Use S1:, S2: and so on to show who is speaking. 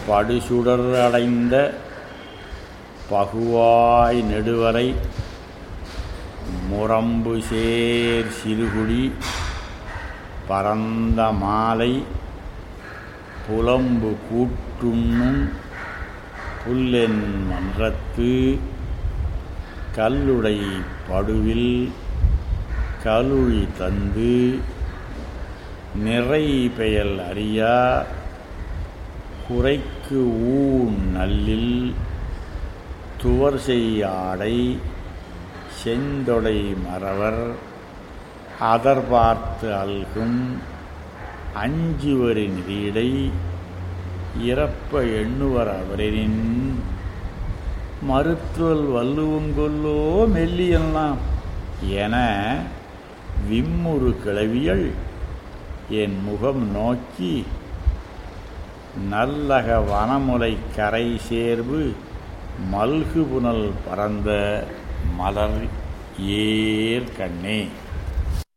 S1: படுசுடர் அடைந்த பகுவாய் நெடுவரை முரம்பு சேர் சிறுகுடி பரந்த மாலை புலம்பு கூட்டுண்ணும் புல்லென் மன்றத்து கல்லுடை படுவில் கலுழி தந்து நிறை பெயல் அறியா குறைக்கு ஊன் நல்லில் துவர் செய்யாடை செந்தொடை மறவர் அதர் பார்த்து அல்கும் அஞ்சுவரின் வீடை இறப்ப எண்ணுவர் அவரின் மருத்துவல் வல்லுவங்கொல்லோ மெல்லியெல்லாம் என விம்முறு கிளவியல் என் முகம் நோக்கி நல்லக வனமுலை கரை சேர்வு மல்கு புனல் பறந்த மலர் ஏர் கண்ணே